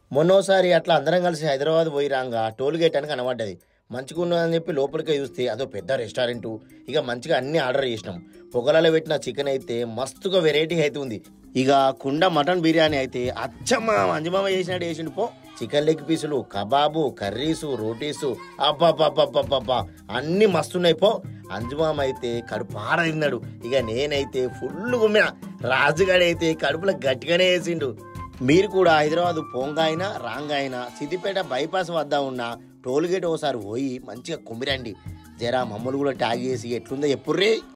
మొన్నోసారి అట్లా అందరం కలిసి హైదరాబాద్ పోయి రాగా టోల్ గేట్ అని కనబడ్డది మంచిగా ఉన్నదని చెప్పి లోపలికి చూస్తే అదో పెద్ద రెస్టారెంట్ ఇక మంచిగా అన్ని ఆర్డర్ చేసినాం పొగలలో పెట్టిన చికెన్ అయితే మస్తుగా వెరైటీ అయితే ఉంది ఇక కుండ మటన్ బిర్యానీ అయితే అచ్చమ్మ అంజమామ చేసినట్టు చేసిండు పో చికెన్ లెగ్ పీసులు కబాబు కర్రీసు రోటీసు అబ్బాబ్బాబ్బాబ్బా అన్ని మస్తున్నాయి పో అంజుమామ అయితే కడుపు ఆడ తిన్నాడు ఇక నేనైతే ఫుల్ గుమ్మిన రాజుగాడైతే కడుపులో గట్టిగానే వేసిండు మీరు కూడా హైదరాబాద్ పోంగా అయినా రాంగా అయినా సిద్దిపేట బైపాస్ వద్ద ఉన్న టోల్ గేట్ ఒకసారి పోయి మంచిగా కుమ్మిరండి జరా మమ్మల్ని కూడా ట్యాగ్ చేసి ఎట్లుందో ఎప్పుర్రే